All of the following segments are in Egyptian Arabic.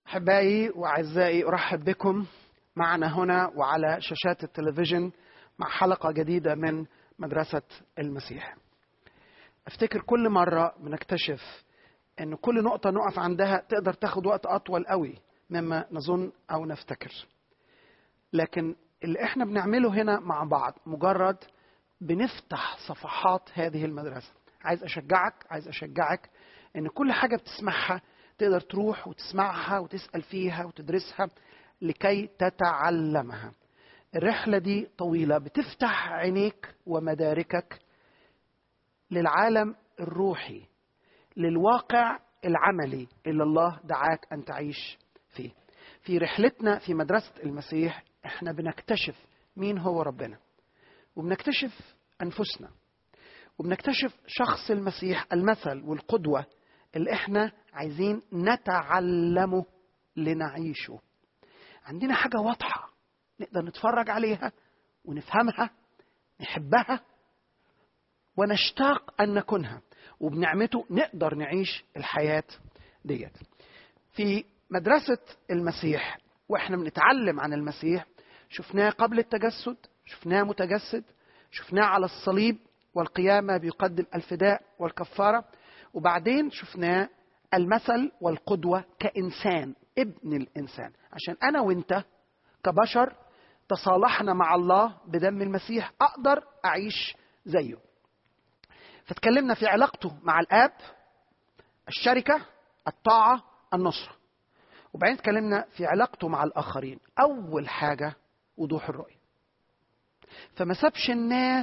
احبائي واعزائي ارحب بكم معنا هنا وعلى شاشات التلفزيون مع حلقه جديده من مدرسه المسيح. افتكر كل مره بنكتشف ان كل نقطه نقف عندها تقدر تاخد وقت اطول قوي مما نظن او نفتكر. لكن اللي احنا بنعمله هنا مع بعض مجرد بنفتح صفحات هذه المدرسه. عايز اشجعك عايز اشجعك ان كل حاجه بتسمعها تقدر تروح وتسمعها وتسال فيها وتدرسها لكي تتعلمها. الرحله دي طويله بتفتح عينيك ومداركك للعالم الروحي للواقع العملي اللي الله دعاك ان تعيش فيه. في رحلتنا في مدرسه المسيح احنا بنكتشف مين هو ربنا وبنكتشف انفسنا وبنكتشف شخص المسيح المثل والقدوه اللي احنا عايزين نتعلمه لنعيشه عندنا حاجه واضحه نقدر نتفرج عليها ونفهمها نحبها ونشتاق ان نكونها وبنعمته نقدر نعيش الحياه ديت في مدرسه المسيح واحنا بنتعلم عن المسيح شفناه قبل التجسد شفناه متجسد شفناه على الصليب والقيامه بيقدم الفداء والكفاره وبعدين شفناه المثل والقدوه كانسان ابن الانسان عشان انا وانت كبشر تصالحنا مع الله بدم المسيح اقدر اعيش زيه فتكلمنا في علاقته مع الاب الشركه الطاعه النصره وبعدين اتكلمنا في علاقته مع الاخرين اول حاجه وضوح الرؤيه فما سابش الناس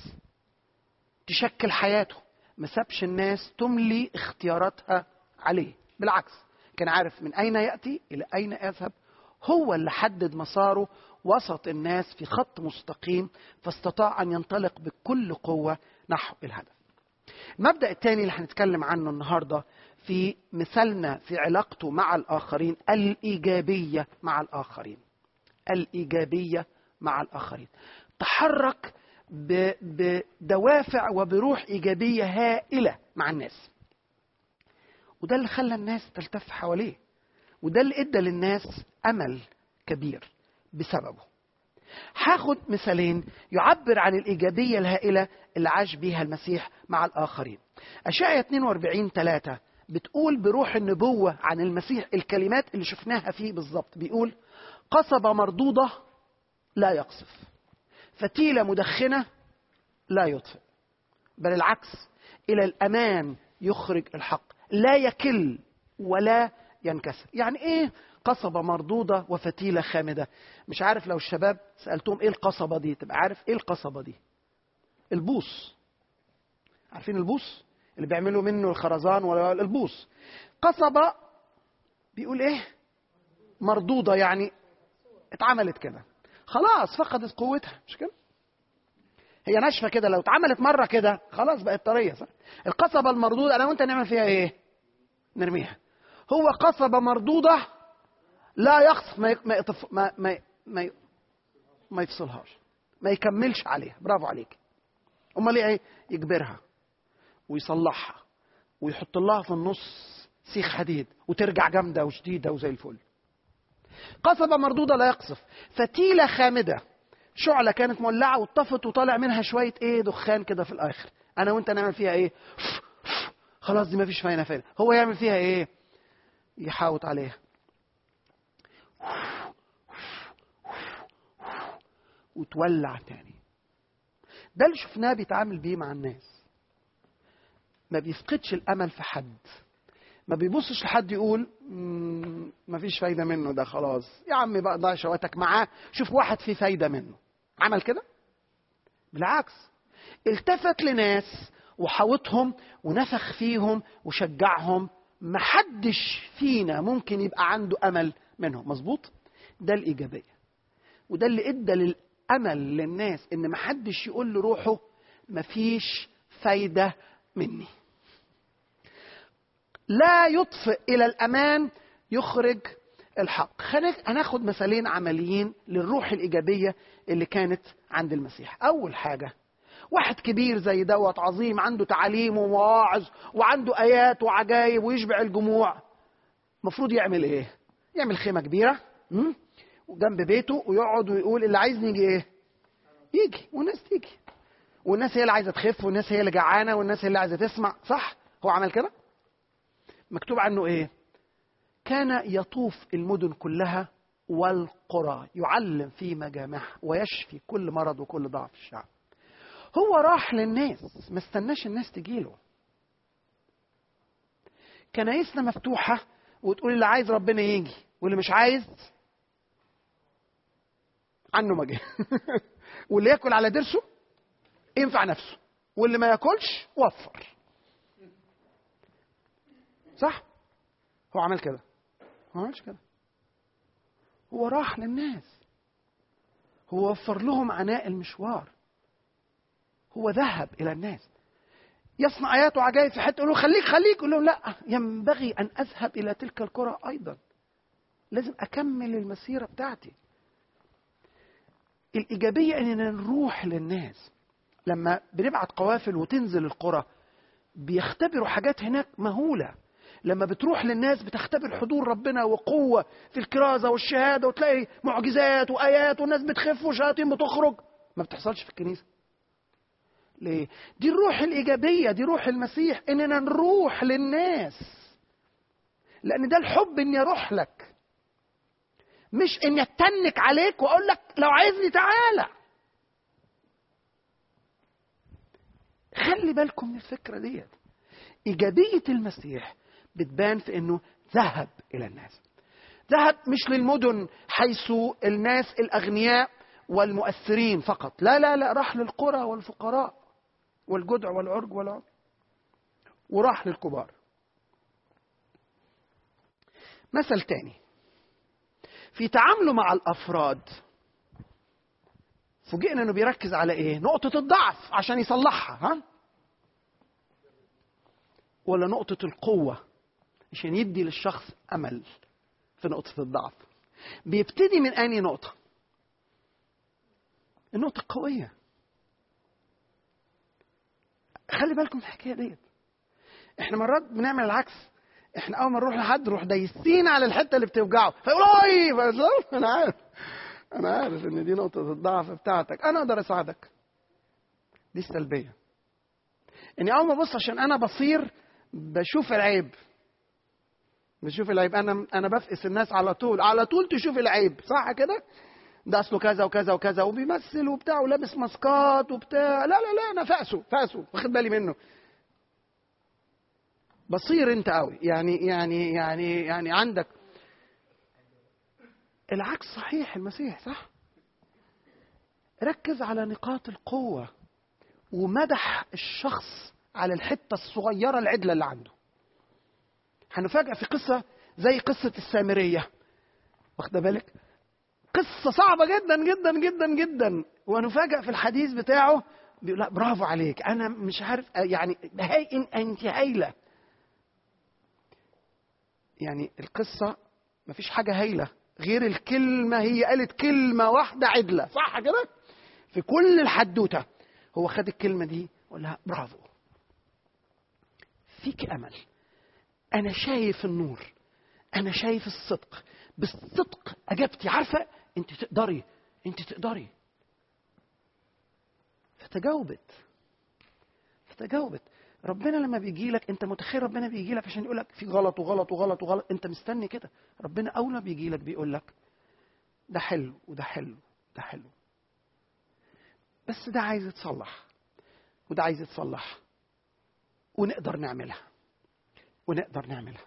تشكل حياته ما سابش الناس تملي اختياراتها عليه بالعكس كان عارف من اين ياتي الى اين يذهب هو اللي حدد مساره وسط الناس في خط مستقيم فاستطاع ان ينطلق بكل قوه نحو الهدف المبدا الثاني اللي هنتكلم عنه النهارده في مثالنا في علاقته مع الاخرين الايجابيه مع الاخرين الايجابيه مع الاخرين تحرك بدوافع وبروح ايجابيه هائله مع الناس وده اللي خلى الناس تلتف حواليه وده اللي ادى للناس امل كبير بسببه هاخد مثالين يعبر عن الايجابيه الهائله اللي عاش بيها المسيح مع الاخرين اشعيا 42 3 بتقول بروح النبوه عن المسيح الكلمات اللي شفناها فيه بالظبط بيقول قصبه مردوده لا يقصف فتيله مدخنه لا يطفئ بل العكس الى الامام يخرج الحق لا يكل ولا ينكسر يعني ايه قصبة مردودة وفتيلة خامدة مش عارف لو الشباب سألتهم ايه القصبة دي تبقى عارف ايه القصبة دي البوص عارفين البوص اللي بيعملوا منه الخرزان ولا البوص قصبة بيقول ايه مردودة يعني اتعملت كده خلاص فقدت قوتها مش كده هي ناشفه كده لو اتعملت مره كده خلاص بقت طريه صح القصبه المردوده انا وانت نعمل فيها ايه نرميها هو قصبه مردوده لا يقصف ما ما يطف ما ما ما, ما يفصلهاش ما يكملش عليها برافو عليك امال ايه يجبرها ويصلحها ويحط لها في النص سيخ حديد وترجع جامده وشديده وزي الفل قصبه مردوده لا يقصف فتيله خامده شعلة كانت مولعة واتطفت وطالع منها شوية ايه دخان كده في الآخر أنا وأنت نعمل فيها ايه خلاص دي مفيش فايدة فايدة هو يعمل فيها ايه يحاوط عليها وتولع تاني ده اللي شفناه بيتعامل بيه مع الناس ما بيفقدش الأمل في حد ما بيبصش لحد يقول مفيش فايدة منه ده خلاص يا عم بقى ضاع شواتك معاه شوف واحد فيه فايدة منه عمل كده بالعكس التفت لناس وحاوطهم ونفخ فيهم وشجعهم محدش فينا ممكن يبقى عنده امل منهم مظبوط ده الايجابيه وده اللي ادى للامل للناس ان محدش يقول لروحه مفيش فايده مني لا يطفئ الى الامان يخرج الحق هناخد مثالين عمليين للروح الايجابيه اللي كانت عند المسيح اول حاجه واحد كبير زي دوت عظيم عنده تعاليم ومواعظ وعنده ايات وعجائب ويشبع الجموع المفروض يعمل ايه يعمل خيمه كبيره م? وجنب بيته ويقعد ويقول اللي عايزني يجي ايه يجي والناس تيجي والناس هي اللي عايزه تخف والناس هي اللي جعانه والناس هي اللي عايزه تسمع صح هو عمل كده مكتوب عنه ايه كان يطوف المدن كلها والقرى يعلم في مجامعها ويشفي كل مرض وكل ضعف الشعب هو راح للناس ما استناش الناس تجيله كنايسنا مفتوحة وتقول اللي عايز ربنا يجي واللي مش عايز عنه ما جه واللي ياكل على ضرسه ينفع نفسه واللي ما ياكلش وفر صح هو عمل كده هو ما عملش كده هو راح للناس هو وفر لهم عناء المشوار هو ذهب الى الناس يصنع ايات وعجائب في حته يقول له خليك خليك يقول لهم لا ينبغي ان اذهب الى تلك القرى ايضا لازم اكمل المسيره بتاعتي الايجابيه اننا نروح للناس لما بنبعت قوافل وتنزل القرى بيختبروا حاجات هناك مهوله لما بتروح للناس بتختبر حضور ربنا وقوه في الكرازه والشهاده وتلاقي معجزات وايات والناس بتخف وشياطين بتخرج ما بتحصلش في الكنيسه ليه؟ دي الروح الإيجابية دي روح المسيح إننا نروح للناس لأن ده الحب إني أروح لك مش إني أتنك عليك وأقول لك لو عايزني تعالى خلي بالكم من الفكرة ديت إيجابية المسيح بتبان في إنه ذهب إلى الناس ذهب مش للمدن حيث الناس الأغنياء والمؤثرين فقط لا لا لا راح للقرى والفقراء والجدع والعرج والعرج وراح للكبار مثل تاني في تعامله مع الافراد فوجئنا انه بيركز على ايه نقطة الضعف عشان يصلحها ها ولا نقطة القوة عشان يدي للشخص امل في نقطة الضعف بيبتدي من اني نقطة النقطة القوية خلي بالكم من الحكايه ديت احنا مرات بنعمل العكس احنا اول ما نروح لحد نروح دايسين على الحته اللي بتوجعه فيقول اي انا عارف انا عارف ان دي نقطه الضعف بتاعتك انا اقدر اساعدك دي السلبيه اني اول ما ابص عشان انا بصير بشوف العيب بشوف العيب انا انا بفقس الناس على طول على طول تشوف العيب صح كده ده اصله كذا وكذا وكذا وبيمثل وبتاع ولابس ماسكات وبتاع لا لا لا انا فاسه فاسه واخد بالي منه بصير انت قوي يعني يعني يعني يعني عندك العكس صحيح المسيح صح ركز على نقاط القوة ومدح الشخص على الحتة الصغيرة العدلة اللي عنده هنفاجأ في قصة زي قصة السامرية واخده بالك قصة صعبة جدا جدا جدا جدا ونفاجأ في الحديث بتاعه بيقول لا برافو عليك أنا مش عارف يعني هاي أنت هايلة يعني القصة مفيش حاجة هايلة غير الكلمة هي قالت كلمة واحدة عدلة صح كده؟ في كل الحدوتة هو خد الكلمة دي وقال لها برافو فيك أمل أنا شايف النور أنا شايف الصدق بالصدق أجبتي عارفة أنت تقدري أنت تقدري فتجاوبت فتجاوبت ربنا لما بيجي لك انت متخيل ربنا بيجي لك عشان يقول لك في غلط وغلط وغلط وغلط انت مستني كده ربنا اول ما بيجي لك بيقول لك ده حلو وده حلو ده حلو بس ده عايز يتصلح وده عايز يتصلح ونقدر نعملها ونقدر نعملها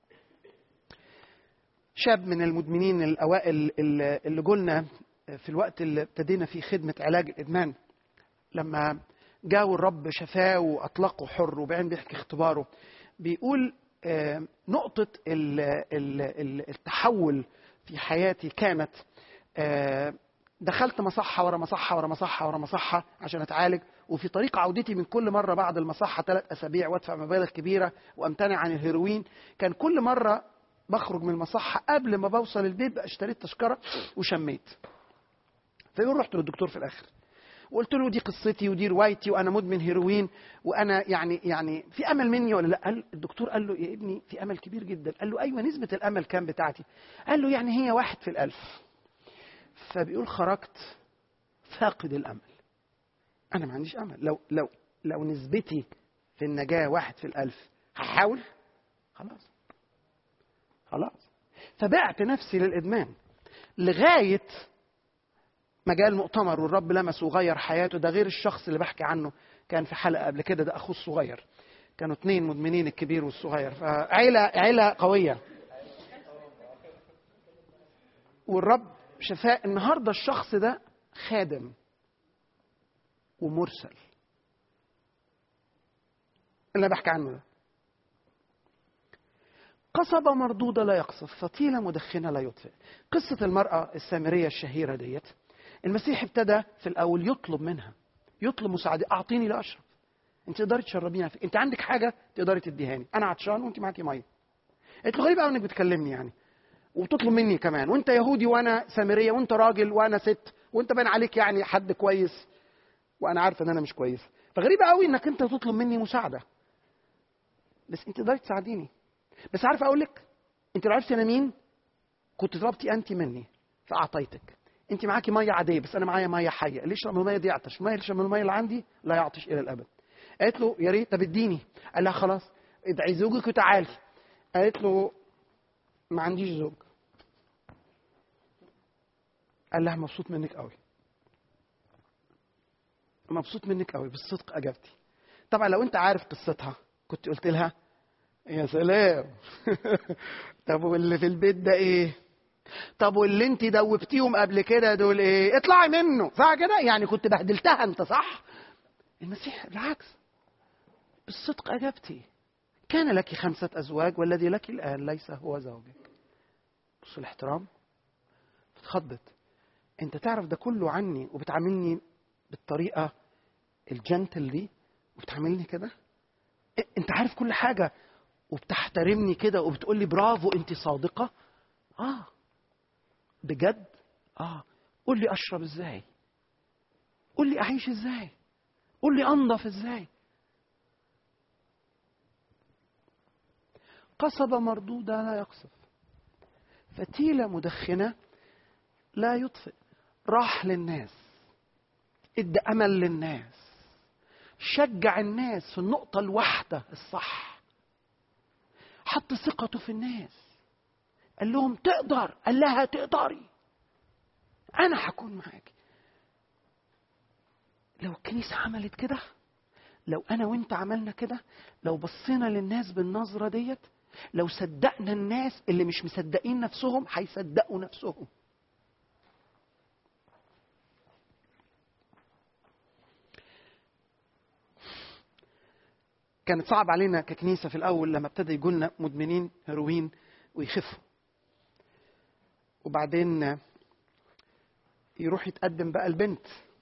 شاب من المدمنين الاوائل اللي قلنا في الوقت اللي ابتدينا فيه خدمه علاج الادمان لما جاء الرب شفاه واطلقه حر وبعدين بيحكي اختباره بيقول نقطة التحول في حياتي كانت دخلت مصحة ورا مصحة ورا مصحة ورا مصحة عشان أتعالج وفي طريق عودتي من كل مرة بعد المصحة ثلاث أسابيع وأدفع مبالغ كبيرة وأمتنع عن الهيروين كان كل مرة بخرج من المصحة قبل ما بوصل البيت اشتريت تذكرة وشميت فيقول رحت للدكتور في الآخر وقلت له دي قصتي ودي روايتي وانا مدمن هيروين وانا يعني يعني في امل مني ولا لا قال الدكتور قال له يا ابني في امل كبير جدا قال له ايوه نسبه الامل كام بتاعتي قال له يعني هي واحد في الالف فبيقول خرجت فاقد الامل انا ما عنديش امل لو لو لو نسبتي في النجاه واحد في الالف هحاول خلاص خلاص فبعت نفسي للادمان لغايه ما جاء المؤتمر والرب لمسه وغير حياته ده غير الشخص اللي بحكي عنه كان في حلقه قبل كده ده اخوه الصغير كانوا اثنين مدمنين الكبير والصغير فعيله عيله قويه والرب شفاء النهارده الشخص ده خادم ومرسل اللي أنا بحكي عنه ده قصبة مردودة لا يقصف فتيلة مدخنة لا يطفئ قصة المرأة السامرية الشهيرة ديت المسيح ابتدى في الأول يطلب منها يطلب مساعدة أعطيني لأشرب أنت تقدري تشربينها في أنت عندك حاجة تقدري تديهاني أنا عطشان وأنت معاكي مية قالت له غريب قوي إنك بتكلمني يعني وبتطلب مني كمان وأنت يهودي وأنا سامرية وأنت راجل وأنا ست وأنت باين عليك يعني حد كويس وأنا عارفة إن أنا مش كويس فغريبة قوي إنك أنت تطلب مني مساعدة بس أنت تقدري تساعديني بس عارفه اقول لك انت لو عرفتي انا مين كنت طلبتي انت مني فاعطيتك انت معاكي ميه عاديه بس انا معايا ميه حيه اللي يشرب من الميه دي يعطش ما يشرب من الميه اللي عندي لا يعطش الى الابد قالت له يا ريت طب اديني قال لها خلاص ادعي زوجك وتعالي قالت له ما عنديش زوج قال لها مبسوط منك قوي مبسوط منك قوي بالصدق اجابتي طبعا لو انت عارف قصتها كنت قلت لها يا سلام طب واللي في البيت ده ايه طب واللي انت دوبتيهم قبل كده دول ايه اطلعي منه صح كده يعني كنت بهدلتها انت صح المسيح بالعكس بالصدق اجبتي كان لك خمسة أزواج والذي لك الآن ليس هو زوجك بص الاحترام اتخضت انت تعرف ده كله عني وبتعاملني بالطريقة الجنتل دي وبتعاملني كده انت عارف كل حاجة وبتحترمني كده وبتقول لي برافو انت صادقه اه بجد اه قول لي اشرب ازاي قول لي اعيش ازاي قول لي انضف ازاي قصبة مردودة لا يقصف فتيلة مدخنة لا يطفئ راح للناس ادى امل للناس شجع الناس في النقطة الواحدة الصح حط ثقته في الناس قال لهم تقدر قال لها تقدري انا هكون معاك لو الكنيسه عملت كده لو انا وانت عملنا كده لو بصينا للناس بالنظره ديت لو صدقنا الناس اللي مش مصدقين نفسهم هيصدقوا نفسهم كانت صعب علينا ككنيسة في الأول لما ابتدى يجولنا مدمنين هيروين ويخفوا وبعدين يروح يتقدم بقى البنت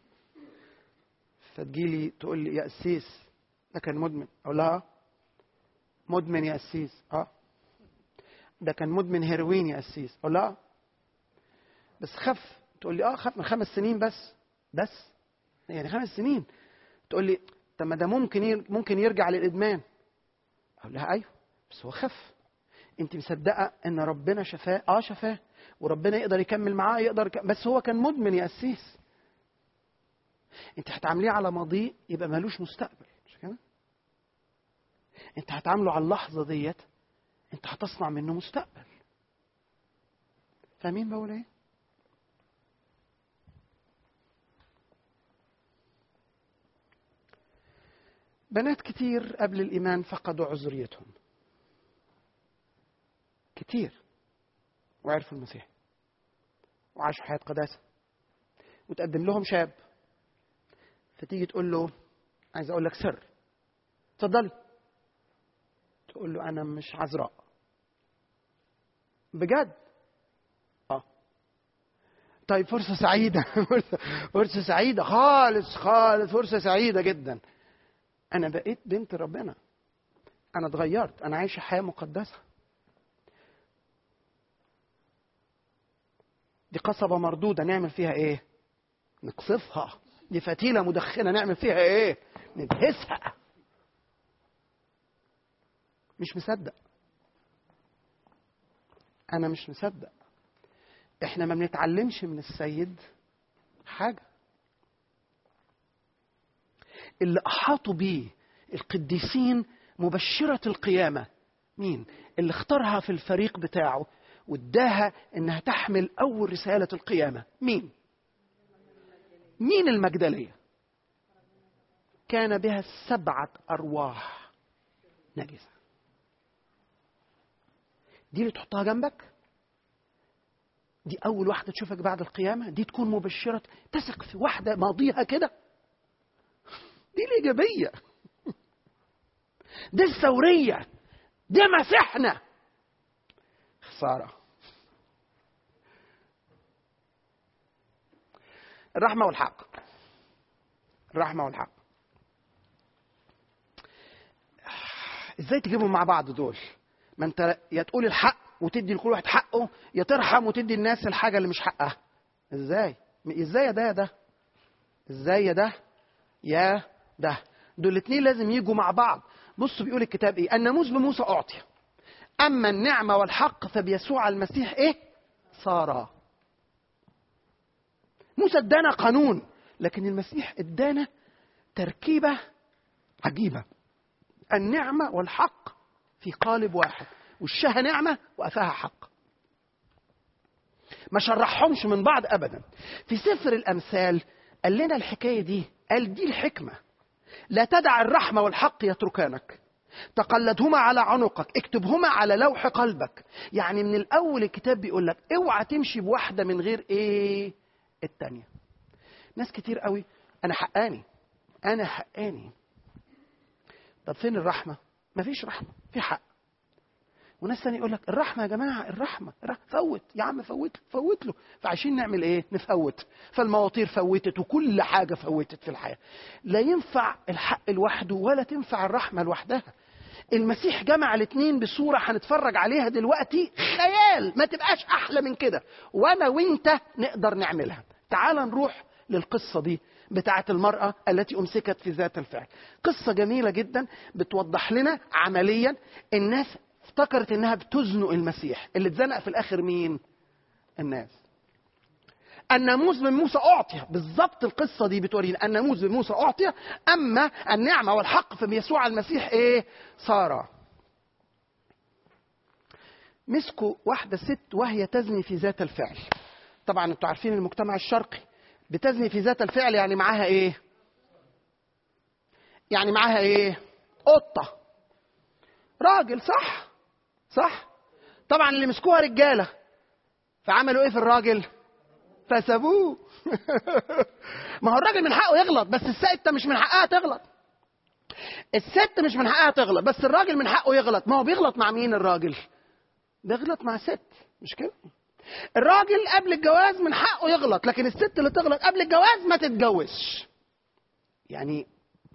فتجيلي تقول لي يا قسيس ده كان مدمن أقول لها مدمن يا قسيس اه ده كان مدمن هيروين يا قسيس أقول لها بس خف تقول لي اه خف من خمس سنين بس بس يعني خمس سنين تقول لي طب ما ده ممكن ممكن يرجع للادمان اقول لها ايوه بس هو خف انت مصدقه ان ربنا شفاه اه شفاه وربنا يقدر يكمل معاه يقدر يكمل. بس هو كان مدمن يا قسيس انت هتعامليه على ماضيه يبقى مالوش مستقبل مش كده انت هتعامله على اللحظه ديت انت هتصنع منه مستقبل فاهمين بقول ايه بنات كتير قبل الإيمان فقدوا عذريتهم كتير وعرفوا المسيح وعاشوا حياة قداسة وتقدم لهم شاب فتيجي تقول له عايز أقول لك سر اتفضلي تقول له أنا مش عذراء بجد اه طيب فرصة سعيدة فرصة سعيدة خالص خالص فرصة سعيدة جدا انا بقيت بنت ربنا انا اتغيرت انا عايشه حياه مقدسه دي قصبة مردودة نعمل فيها ايه نقصفها دي فتيله مدخنه نعمل فيها ايه ندهسها مش مصدق انا مش مصدق احنا ما بنتعلمش من السيد حاجه اللي احاطوا بيه القديسين مبشره القيامه مين اللي اختارها في الفريق بتاعه واداها انها تحمل اول رساله القيامه مين مين المجدليه كان بها سبعه ارواح نجسه دي اللي تحطها جنبك دي اول واحده تشوفك بعد القيامه دي تكون مبشره تثق في واحده ماضيها كده دي الايجابيه دي الثوريه دي مسيحنا خساره الرحمه والحق الرحمه والحق ازاي تجيبهم مع بعض دول ما انت يا تقول الحق وتدي لكل واحد حقه يا ترحم وتدي الناس الحاجه اللي مش حقها ازاي ازاي يا ده يا ده ازاي يا ده يا ده دول الاثنين لازم يجوا مع بعض بصوا بيقول الكتاب ايه الناموس بموسى اعطي اما النعمه والحق فبيسوع المسيح ايه صار موسى ادانا قانون لكن المسيح ادانا تركيبه عجيبه النعمه والحق في قالب واحد وشها نعمه وقفاها حق ما شرحهمش من بعض ابدا في سفر الامثال قال لنا الحكايه دي قال دي الحكمه لا تدع الرحمه والحق يتركانك تقلدهما على عنقك اكتبهما على لوح قلبك يعني من الاول الكتاب بيقول لك اوعى تمشي بواحده من غير ايه التانية ناس كتير قوي انا حقاني انا حقاني طب فين الرحمه مفيش رحمه في حق وناس تاني يقول لك الرحمه يا جماعه الرحمه, الرحمة. فوت يا عم فوت فوت له فعايشين نعمل ايه نفوت فالمواطير فوتت وكل حاجه فوتت في الحياه لا ينفع الحق لوحده ولا تنفع الرحمه لوحدها المسيح جمع الاثنين بصوره هنتفرج عليها دلوقتي خيال ما تبقاش احلى من كده وانا وانت نقدر نعملها تعال نروح للقصه دي بتاعة المرأة التي أمسكت في ذات الفعل قصة جميلة جدا بتوضح لنا عمليا الناس افتكرت انها بتزنق المسيح اللي اتزنق في الاخر مين الناس الناموس من موسى اعطي بالظبط القصه دي بتورينا الناموس من موسى اعطي اما النعمه والحق فبيسوع المسيح ايه صار مسكوا واحده ست وهي تزني في ذات الفعل طبعا انتوا عارفين المجتمع الشرقي بتزني في ذات الفعل يعني معاها ايه يعني معاها ايه قطه راجل صح صح طبعا اللي مسكوها رجاله فعملوا ايه في الراجل فسابوه ما هو الراجل من حقه يغلط بس الست مش من حقها تغلط الست مش من حقها تغلط بس الراجل من حقه يغلط ما هو بيغلط مع مين الراجل بيغلط مع ست مش كده الراجل قبل الجواز من حقه يغلط لكن الست اللي تغلط قبل الجواز ما تتجوزش يعني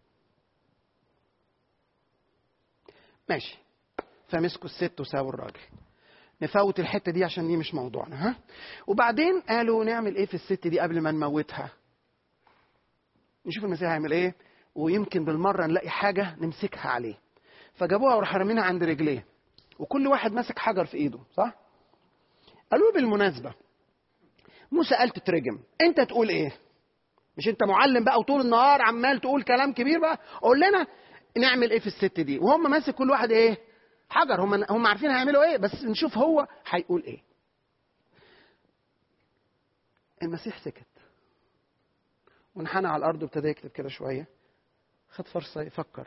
ماشي فمسكوا الست وسابوا الراجل نفوت الحته دي عشان دي مش موضوعنا ها وبعدين قالوا نعمل ايه في الست دي قبل ما نموتها نشوف المسيح هيعمل ايه ويمكن بالمره نلاقي حاجه نمسكها عليه فجابوها وراح رامينها عند رجليه وكل واحد ماسك حجر في ايده صح قالوا بالمناسبه موسى قال تترجم انت تقول ايه مش انت معلم بقى وطول النهار عمال تقول كلام كبير بقى قول لنا نعمل ايه في الست دي وهم ماسك كل واحد ايه حجر هم هم عارفين هيعملوا ايه بس نشوف هو هيقول ايه المسيح سكت وانحنى على الارض وابتدى يكتب كده شويه خد فرصه يفكر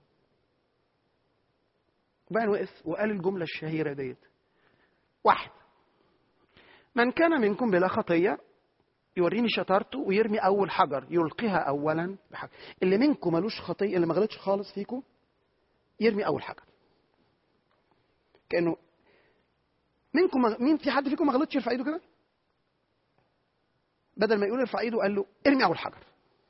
وبعدين وقف وقال الجمله الشهيره ديت واحد من كان منكم بلا خطيه يوريني شطارته ويرمي اول حجر يلقيها اولا بحجر اللي منكم ملوش خطيه اللي ما غلطش خالص فيكم يرمي اول حجر كانه منكم مين في حد فيكم ما غلطش يرفع ايده كده بدل ما يقول ارفع ايده قال له ارمي اول حجر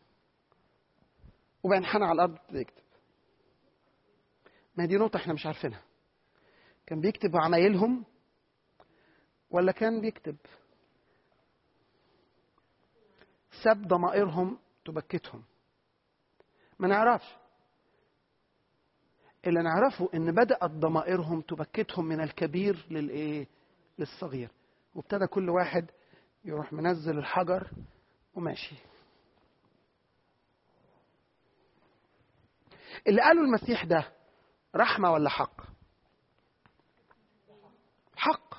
وبعدين حنى على الارض يكتب ما دي نقطه احنا مش عارفينها كان بيكتب عمايلهم ولا كان بيكتب ساب ضمائرهم تبكتهم ما نعرفش اللي نعرفه ان بدات ضمائرهم تبكتهم من الكبير للايه للصغير وابتدى كل واحد يروح منزل الحجر وماشي اللي قاله المسيح ده رحمه ولا حق حق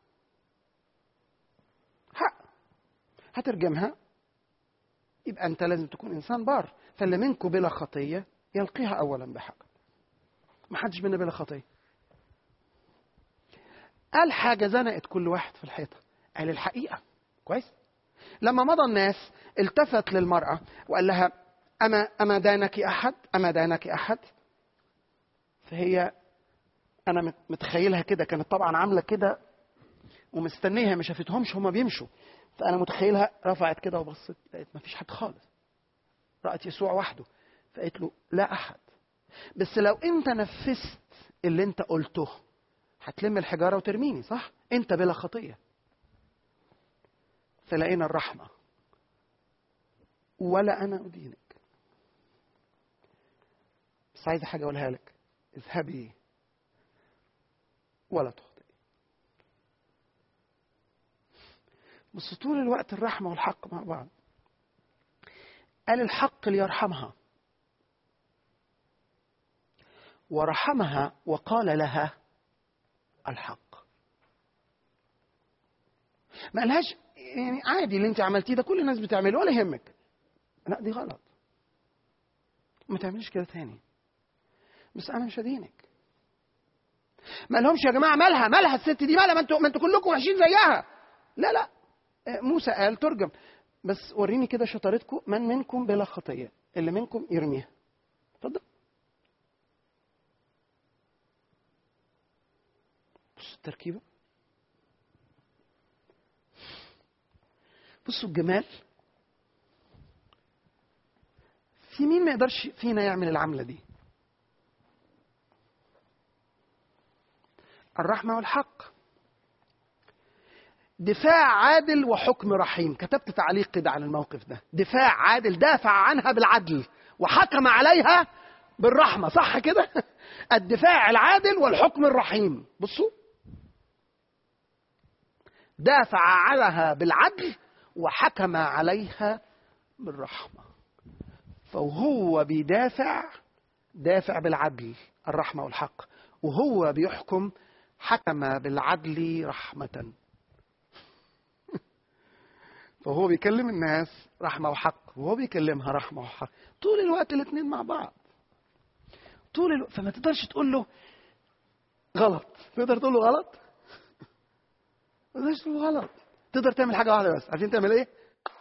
حق هترجمها يبقى انت لازم تكون انسان بار فاللي منكم بلا خطيه يلقيها اولا بحق ما حدش منا بلا خطيه قال حاجه زنقت كل واحد في الحيطه قال الحقيقه كويس لما مضى الناس التفت للمراه وقال لها اما اما دانك احد اما دانك احد فهي انا متخيلها كده كانت طبعا عامله كده ومستنيها ما شافتهمش هما بيمشوا فانا متخيلها رفعت كده وبصت لقيت ما فيش حد خالص رأت يسوع وحده فقالت له لا أحد بس لو أنت نفذت اللي أنت قلته هتلم الحجارة وترميني صح؟ أنت بلا خطية فلقينا الرحمة ولا أنا أدينك بس عايزة حاجة أقولها لك اذهبي ولا تخطئي بس طول الوقت الرحمة والحق مع بعض قال الحق ليرحمها ورحمها وقال لها الحق ما قالهاش يعني عادي اللي انت عملتيه ده كل الناس بتعمله ولا يهمك لا دي غلط ما تعمليش كده تاني بس انا مش هدينك ما لهمش يا جماعه مالها مالها الست دي مالها ما انتوا ما انتوا كلكم وحشين زيها لا لا موسى قال ترجم بس وريني كده شطارتكم من منكم بلا خطيه اللي منكم يرميها اتفضل بصوا التركيبه بصوا الجمال في مين ما يقدرش فينا يعمل العمله دي الرحمه والحق دفاع عادل وحكم رحيم كتبت تعليق كده عن الموقف ده دفاع عادل دافع عنها بالعدل وحكم عليها بالرحمه صح كده الدفاع العادل والحكم الرحيم بصوا دافع عنها بالعدل وحكم عليها بالرحمه فهو بيدافع دافع بالعدل الرحمه والحق وهو بيحكم حكم بالعدل رحمه فهو بيكلم الناس رحمة وحق وهو بيكلمها رحمة وحق طول الوقت الاثنين مع بعض طول الوقت فما تقدرش تقول له غلط تقدر تقول له غلط ما تقدرش تقول له غلط تقدر تعمل حاجة واحدة بس عارفين تعمل ايه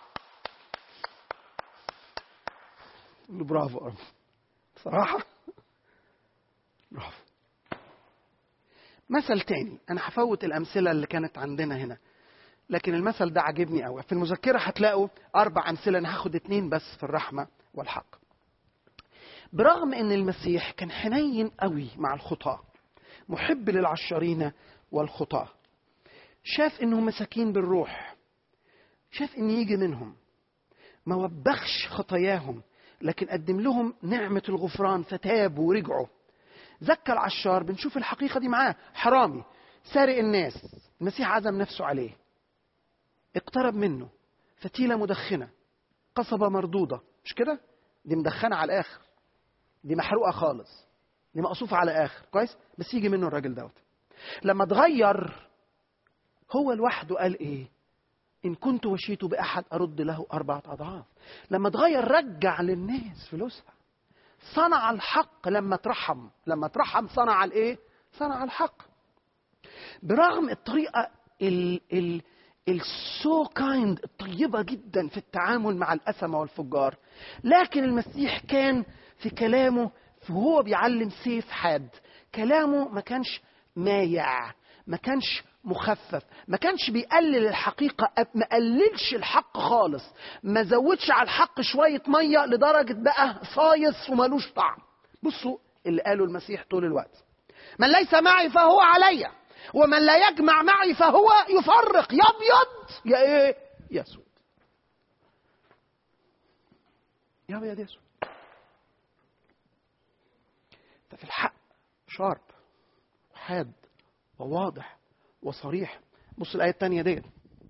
تقول له برافو بصراحة برافو مثل تاني انا هفوت الامثله اللي كانت عندنا هنا لكن المثل ده عاجبني قوي في المذكره هتلاقوا اربع امثله انا هاخد اتنين بس في الرحمه والحق برغم ان المسيح كان حنين قوي مع الخطاه محب للعشارين والخطاه شاف انهم مساكين بالروح شاف ان يجي منهم ما وبخش خطاياهم لكن قدم لهم نعمه الغفران فتابوا ورجعوا زكى العشار بنشوف الحقيقه دي معاه حرامي سارق الناس المسيح عزم نفسه عليه اقترب منه فتيله مدخنه قصبه مردوده مش كده دي مدخنه على الاخر دي محروقه خالص دي مقصوفه على الاخر كويس بس يجي منه الراجل دوت لما اتغير هو لوحده قال ايه ان كنت وشيت باحد ارد له اربعه اضعاف لما اتغير رجع للناس فلوسها صنع الحق لما ترحم لما ترحم صنع الايه صنع الحق برغم الطريقه ال ال السو كايند الطيبة جدا في التعامل مع الأسمة والفجار لكن المسيح كان في كلامه وهو بيعلم سيف حاد كلامه ما كانش مايع ما كانش مخفف ما كانش بيقلل الحقيقة ما قللش الحق خالص ما زودش على الحق شوية مية لدرجة بقى صايص وملوش طعم بصوا اللي قاله المسيح طول الوقت من ليس معي فهو عليّ ومن لا يجمع معي فهو يفرق يا ابيض يا ايه يا اسود يا ابيض يسود ففي الحق شارب وحاد وواضح وصريح بص الآية الثانية ديت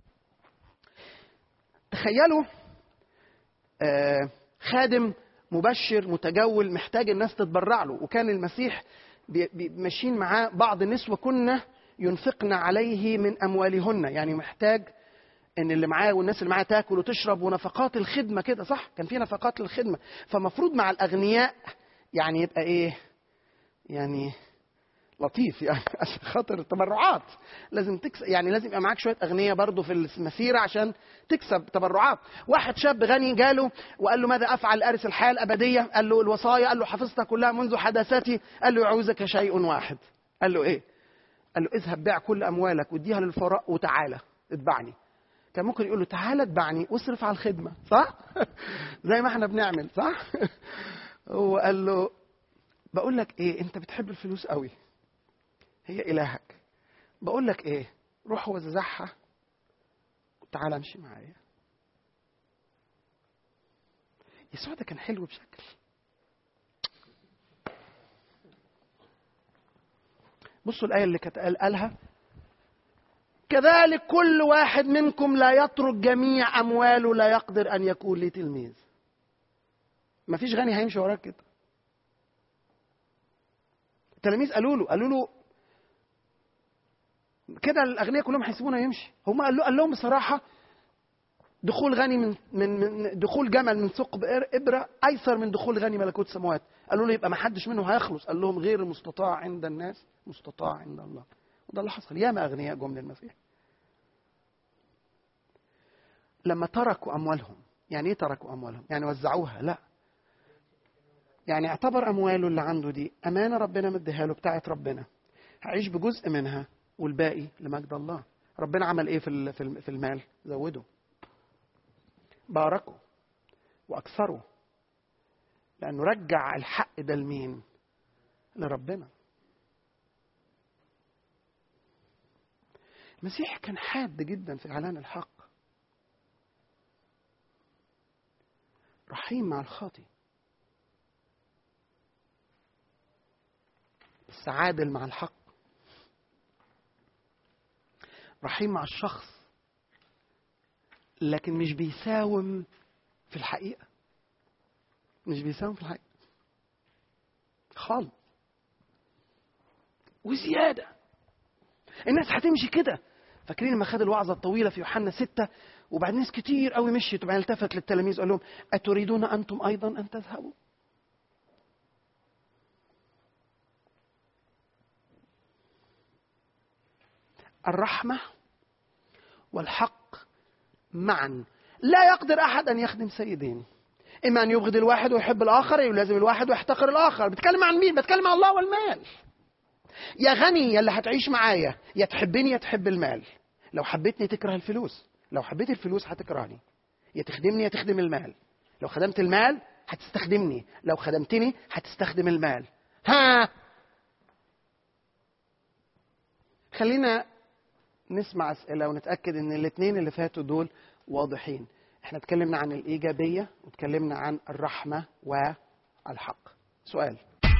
تخيلوا آه خادم مبشر متجول محتاج الناس تتبرع له وكان المسيح ماشيين معاه بعض النسوة كنا ينفقن عليه من أموالهن يعني محتاج ان اللي معاه والناس اللي معاه تاكل وتشرب ونفقات الخدمه كده صح كان في نفقات للخدمه فمفروض مع الاغنياء يعني يبقى ايه يعني لطيف يعني عشان خاطر التبرعات لازم تكسب يعني لازم يبقى معاك شويه اغنياء برضه في المسيره عشان تكسب تبرعات واحد شاب غني جاله وقال له ماذا افعل ارث الحياه الابديه قال له الوصايا قال له حفظتها كلها منذ حداثتي قال له يعوزك شيء واحد قال له ايه قال له اذهب بيع كل اموالك واديها للفقراء وتعالى اتبعني كان ممكن يقول له تعالى اتبعني واصرف على الخدمه صح زي ما احنا بنعمل صح هو قال له بقول لك ايه انت بتحب الفلوس قوي هي الهك بقول لك ايه روح وزعها وتعالى امشي معايا يسوع ده كان حلو بشكل بصوا الآية اللي كانت قالها كذلك كل واحد منكم لا يترك جميع أمواله لا يقدر أن يكون لي تلميذ ما فيش غني هيمشي وراك كده التلاميذ قالوا له قالوا له كده الاغنياء كلهم هيسيبونا يمشي هم قال, له قال لهم بصراحه دخول غني من من, من دخول جمل من ثقب ابره ايسر من دخول غني ملكوت السماوات قالوا له يبقى ما حدش منه هيخلص قال لهم غير المستطاع عند الناس مستطاع عند الله وده اللي حصل ياما اغنياء جم للمسيح لما تركوا اموالهم يعني ايه تركوا اموالهم يعني وزعوها لا يعني اعتبر امواله اللي عنده دي امانه ربنا مديها له بتاعت ربنا هعيش بجزء منها والباقي لمجد الله ربنا عمل ايه في في المال زوده باركه واكثره لانه رجع الحق ده لمين لربنا المسيح كان حاد جدا في اعلان الحق رحيم مع الخاطئ بس عادل مع الحق رحيم مع الشخص لكن مش بيساوم في الحقيقة مش بيساوم في الحقيقة خالص وزيادة الناس هتمشي كده فاكرين لما خد الوعظة الطويلة في يوحنا ستة وبعد ناس كتير قوي مشيت وبعدين التفت للتلاميذ قال لهم أتريدون أنتم أيضا أن تذهبوا؟ الرحمة والحق معا لا يقدر أحد أن يخدم سيدين إما أن يبغض الواحد ويحب الآخر يلازم الواحد ويحتقر الآخر بتكلم عن مين؟ بتكلم عن الله والمال يا غني يا اللي هتعيش معايا يا تحبني يا تحب المال لو حبيتني تكره الفلوس لو حبيت الفلوس هتكرهني يا تخدمني يا تخدم المال لو خدمت المال هتستخدمني لو خدمتني هتستخدم المال ها خلينا نسمع اسئله ونتاكد ان الاثنين اللي فاتوا دول واضحين احنا اتكلمنا عن الايجابيه واتكلمنا عن الرحمه والحق سؤال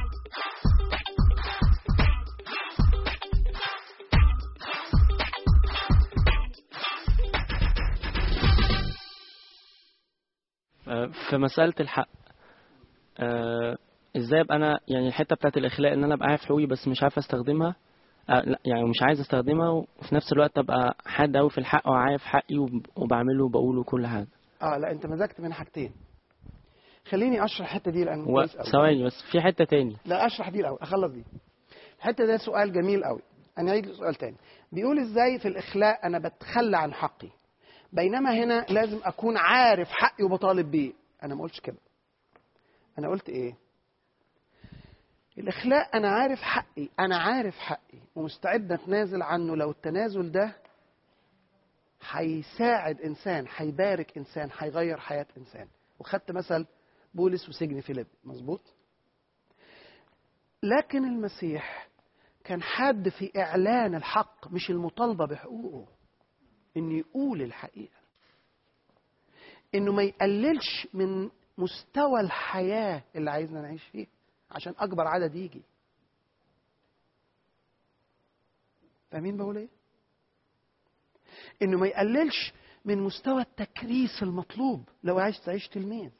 في مسألة الحق آه، ازاي ابقى انا يعني الحتة بتاعت الاخلاق ان انا ابقى عارف حقوقي بس مش عارف استخدمها آه، لا يعني مش عايز استخدمها وفي نفس الوقت ابقى حاد قوي في الحق وعارف حقي وب- وبعمله وبقوله كل حاجة اه لا انت مزجت من حاجتين خليني اشرح الحته دي لان كويس أوي. وثواني بس في حتة تاني لا اشرح دي الاول اخلص دي الحته ده سؤال جميل قوي انا عيد سؤال تاني بيقول ازاي في الاخلاق انا بتخلى عن حقي بينما هنا لازم اكون عارف حقي وبطالب بيه انا ما قلتش كده انا قلت ايه الاخلاق انا عارف حقي انا عارف حقي ومستعد اتنازل عنه لو التنازل ده هيساعد انسان هيبارك انسان هيغير حياه انسان وخدت مثل بولس وسجن فيليب مظبوط لكن المسيح كان حاد في اعلان الحق مش المطالبه بحقوقه انه يقول الحقيقه انه ما يقللش من مستوى الحياه اللي عايزنا نعيش فيه عشان اكبر عدد يجي فاهمين بقول ايه انه ما يقللش من مستوى التكريس المطلوب لو عايز تعيش تلميذ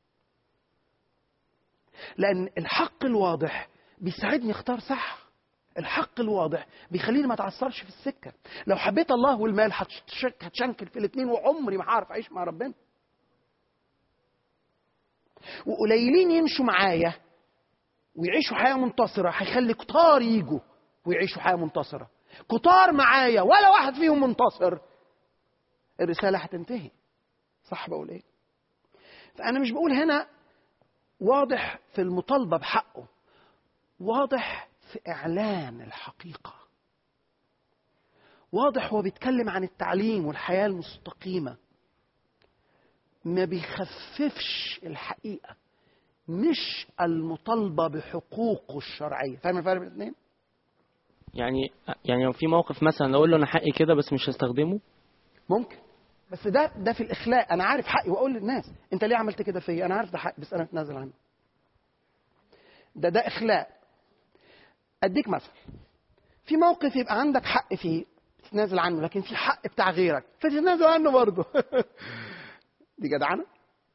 لان الحق الواضح بيساعدني اختار صح الحق الواضح بيخليني ما اتعثرش في السكه لو حبيت الله والمال هتشك- هتشنكل في الاثنين وعمري ما هعرف اعيش مع ربنا وقليلين يمشوا معايا ويعيشوا حياه منتصره هيخلي كتار يجوا ويعيشوا حياه منتصره كتار معايا ولا واحد فيهم منتصر الرساله هتنتهي صح بقول ايه فانا مش بقول هنا واضح في المطالبه بحقه واضح في اعلان الحقيقه واضح هو بيتكلم عن التعليم والحياه المستقيمه ما بيخففش الحقيقه مش المطالبه بحقوقه الشرعيه فاهم الفرق بين الاثنين يعني يعني لو في موقف مثلا اقول له انا حقي كده بس مش هستخدمه ممكن بس ده ده في الاخلاق انا عارف حقي واقول للناس انت ليه عملت كده فيا انا عارف ده حقي بس انا اتنازل عنه ده ده اخلاق اديك مثل في موقف يبقى عندك حق فيه تتنازل عنه لكن في حق بتاع غيرك فتتنازل عنه برضه دي جدعنه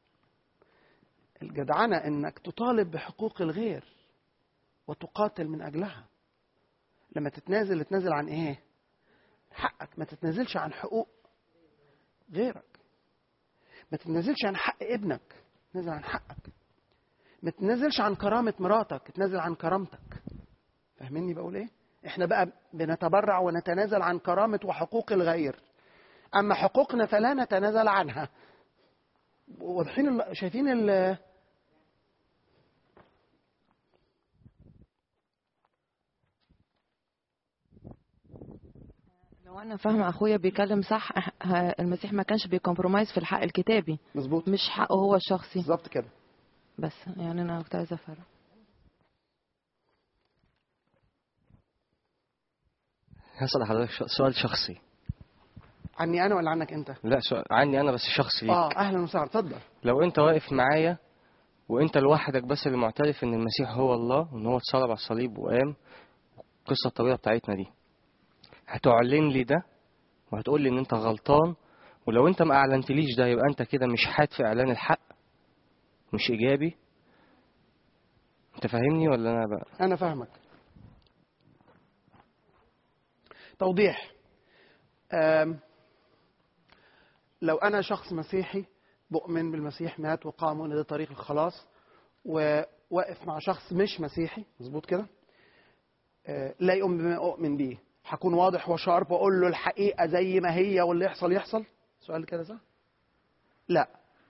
الجدعنه انك تطالب بحقوق الغير وتقاتل من اجلها لما تتنازل تتنازل عن ايه حقك ما تتنازلش عن حقوق غيرك ما تتنازلش عن حق ابنك تنازل عن حقك ما تتنازلش عن كرامة مراتك تنازل عن كرامتك فاهميني بقول ايه احنا بقى بنتبرع ونتنازل عن كرامة وحقوق الغير اما حقوقنا فلا نتنازل عنها واضحين ال- شايفين ال لو انا فاهمه اخويا بيتكلم صح إح- ه- المسيح ما كانش بيكمبرومايز في الحق الكتابي مظبوط مش حقه هو الشخصي بالظبط كده بس يعني انا كنت عايزه افرق هسأل حضرتك ش- سؤال شخصي عني انا ولا عنك انت لا سؤال عني انا بس شخصي ليك اه اهلا وسهلا اتفضل لو انت واقف معايا وانت لوحدك بس اللي معترف ان المسيح هو الله وان هو اتصلب على الصليب وقام القصه الطويله بتاعتنا دي هتعلن لي ده وهتقول لي ان انت غلطان ولو انت ما اعلنتليش ده يبقى انت كده مش حاد في اعلان الحق مش ايجابي انت فاهمني ولا انا بقى انا فاهمك توضيح أم، لو انا شخص مسيحي بؤمن بالمسيح مات وقام وان ده طريق الخلاص وواقف مع شخص مش مسيحي مظبوط كده أه، لا يؤمن بما اؤمن بيه هكون واضح وشارب واقول له الحقيقه زي ما هي واللي يحصل يحصل سؤال كده صح لا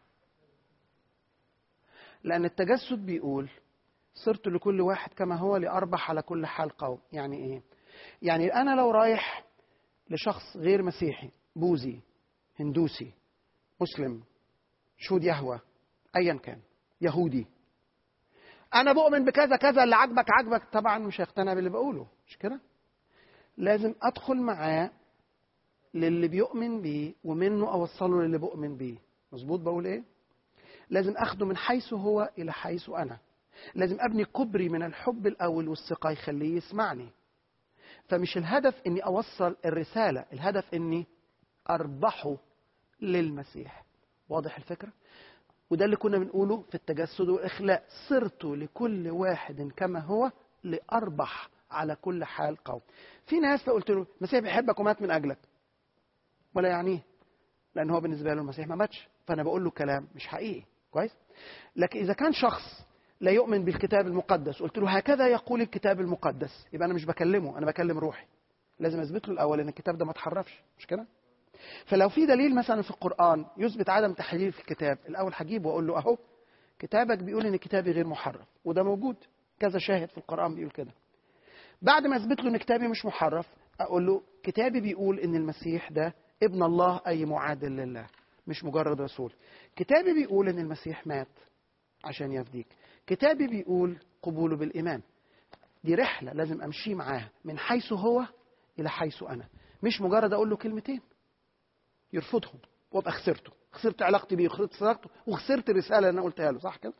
لان التجسد بيقول صرت لكل واحد كما هو لأربح على كل حال قوم يعني إيه؟ يعني أنا لو رايح لشخص غير مسيحي بوذي هندوسي مسلم شهود يهوى أيا كان يهودي أنا بؤمن بكذا كذا اللي عاجبك عاجبك طبعا مش هيقتنع باللي بقوله مش كده؟ لازم أدخل معاه للي بيؤمن بيه ومنه أوصله للي بؤمن بيه مظبوط بقول إيه؟ لازم أخده من حيث هو إلى حيث أنا لازم ابني كبري من الحب الاول والثقه يخليه يسمعني فمش الهدف اني اوصل الرساله الهدف اني اربحه للمسيح واضح الفكره وده اللي كنا بنقوله في التجسد والاخلاء صرت لكل واحد كما هو لاربح على كل حال قوم في ناس لو قلت له المسيح بيحبك ومات من اجلك ولا يعنيه لان هو بالنسبه له المسيح ما ماتش فانا بقول له كلام مش حقيقي كويس لكن اذا كان شخص لا يؤمن بالكتاب المقدس قلت له هكذا يقول الكتاب المقدس يبقى انا مش بكلمه انا بكلم روحي لازم اثبت له الاول ان الكتاب ده ما اتحرفش مش كده فلو في دليل مثلا في القران يثبت عدم تحريف الكتاب الاول هجيبه واقول له اهو كتابك بيقول ان كتابي غير محرف وده موجود كذا شاهد في القران بيقول كده بعد ما اثبت له ان كتابي مش محرف اقول له كتابي بيقول ان المسيح ده ابن الله اي معادل لله مش مجرد رسول كتابي بيقول ان المسيح مات عشان يفديك كتابي بيقول قبوله بالإيمان دي رحلة لازم أمشي معاها من حيث هو إلى حيث أنا مش مجرد أقول له كلمتين يرفضهم وأبقى خسرته خسرت علاقتي بيه وخسرت صداقته وخسرت الرساله اللي انا قلتها له صح كده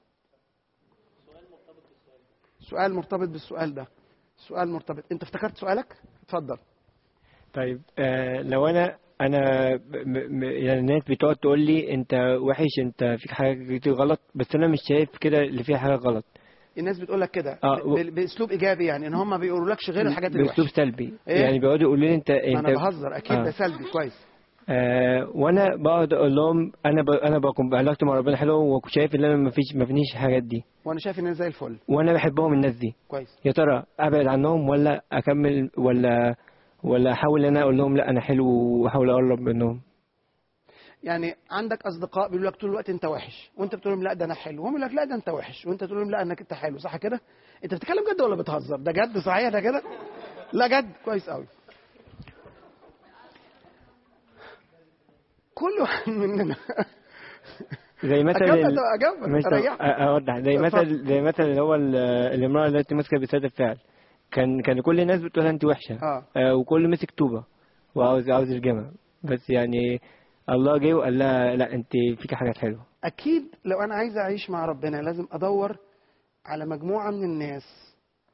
سؤال مرتبط بالسؤال ده سؤال مرتبط انت افتكرت سؤالك اتفضل طيب آه لو انا انا م- م- يعني الناس بتقعد تقول لي انت وحش انت فيك حاجه كتير غلط بس انا مش شايف كده اللي فيها حاجه غلط الناس بتقول لك كده آه، و- ب- باسلوب ايجابي يعني ان هم ما بيقولولكش غير الحاجات باسلوب الوحشه سلبي إيه؟ يعني بيقعدوا يقولوا لي انت ما انت انا بهزر اكيد آه. ده سلبي كويس آه وانا بقعد اقول لهم انا ب... انا بكون بعلاقتي مع ربنا حلوه وشايف ان انا ما فيش ما فينيش الحاجات دي وانا شايف ان انا زي الفل وانا بحبهم الناس دي كويس يا ترى ابعد عنهم ولا اكمل ولا ولا احاول ان انا اقول لهم لا انا حلو واحاول اقرب منهم يعني عندك اصدقاء بيقولوا لك طول الوقت انت وحش وانت بتقول لهم لا ده انا حلو وهم يقول لك لا ده انت وحش وانت تقول لهم لا انك انت حلو صح كده انت بتتكلم جد ولا بتهزر ده جد صحيح ده كده لا جد كويس قوي كل واحد مننا زي مثل اجابه ال- اجابه مش ريح أ- اوضح زي اتفضل. مثل زي مثل اللي هو ال- الامراه التي مسكت بسد الفعل كان كان كل الناس بتقول انت وحشه اه آه وكل مسك طوبه وعاوز عاوز يرجمها بس يعني الله جه وقال لها لا انت فيك حاجات حلوه اكيد لو انا عايز اعيش مع ربنا لازم ادور على مجموعه من الناس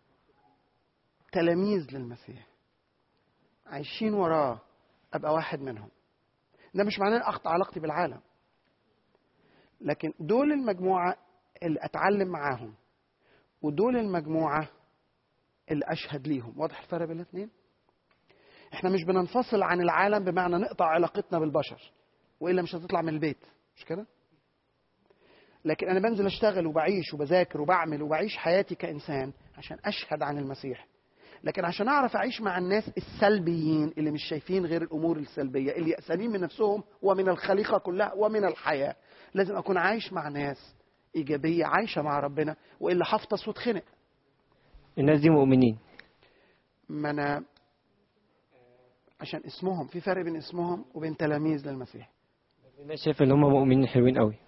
تلاميذ للمسيح عايشين وراه ابقى واحد منهم ده مش معناه إني اقطع علاقتي بالعالم لكن دول المجموعه اللي اتعلم معاهم ودول المجموعه اللي اشهد ليهم واضح الفرق بين الاثنين احنا مش بننفصل عن العالم بمعنى نقطع علاقتنا بالبشر والا مش هتطلع من البيت مش كده لكن انا بنزل اشتغل وبعيش وبذاكر وبعمل وبعيش حياتي كانسان عشان اشهد عن المسيح لكن عشان اعرف اعيش مع الناس السلبيين اللي مش شايفين غير الامور السلبيه اللي يأسانين من نفسهم ومن الخليقه كلها ومن الحياه لازم اكون عايش مع ناس ايجابيه عايشه مع ربنا والا هفطس واتخنق الناس دي مؤمنين ما انا عشان اسمهم في فرق بين اسمهم وبين تلاميذ للمسيح الناس شايفه ان هم مؤمنين حلوين قوي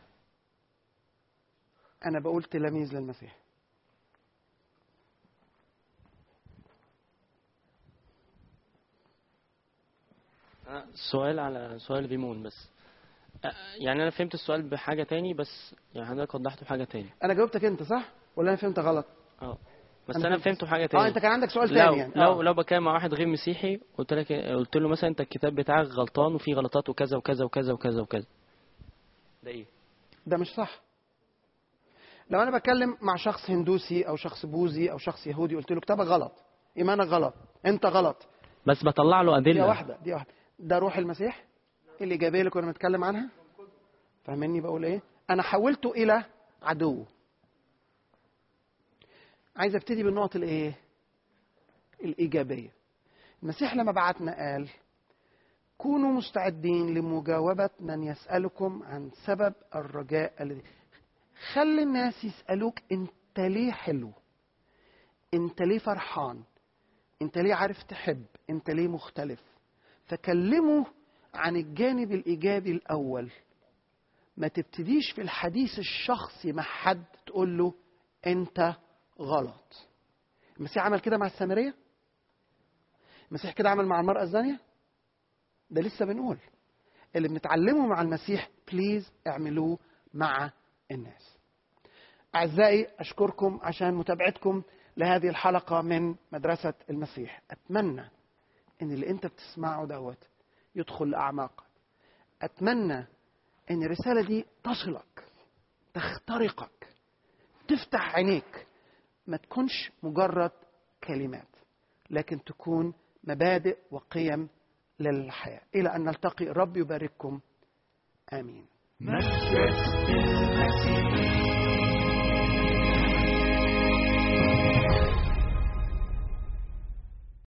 انا بقول تلاميذ للمسيح أنا سؤال على سؤال ريمون بس أ- يعني انا فهمت السؤال بحاجه تاني بس يعني حضرتك وضحته بحاجه تاني انا جاوبتك انت صح ولا انا فهمت غلط اه بس أنا انا فهمت. فهمته حاجه تاني اه انت كان عندك سؤال لو تاني يعني لو آه. لو بتكلم مع واحد غير مسيحي قلت لك قلت له مثلا انت الكتاب بتاعك غلطان وفيه غلطات وكذا وكذا وكذا وكذا وكذا ده ايه ده مش صح لو انا بتكلم مع شخص هندوسي او شخص بوذي او شخص يهودي قلت له كتابك غلط ايمانك غلط انت غلط بس بطلع له دي ادله واحده دي واحده ده روح المسيح الايجابيه اللي كنا بنتكلم عنها فاهمني بقول ايه انا حولته الى عدو عايز ابتدي بالنقط الايه الايجابيه المسيح لما بعتنا قال كونوا مستعدين لمجاوبه من يسالكم عن سبب الرجاء الذي خلي الناس يسالوك انت ليه حلو انت ليه فرحان انت ليه عارف تحب انت ليه مختلف فكلمه عن الجانب الايجابي الاول ما تبتديش في الحديث الشخصي مع حد تقول له انت غلط المسيح عمل كده مع السامريه المسيح كده عمل مع المراه الزانيه ده لسه بنقول اللي بنتعلمه مع المسيح بليز اعملوه مع الناس اعزائي اشكركم عشان متابعتكم لهذه الحلقه من مدرسه المسيح اتمنى ان اللي انت بتسمعه دوت يدخل لاعماقك اتمنى ان الرساله دي تصلك تخترقك تفتح عينيك ما تكونش مجرد كلمات لكن تكون مبادئ وقيم للحياه الى ان نلتقي الرب يبارككم امين مجد المسيح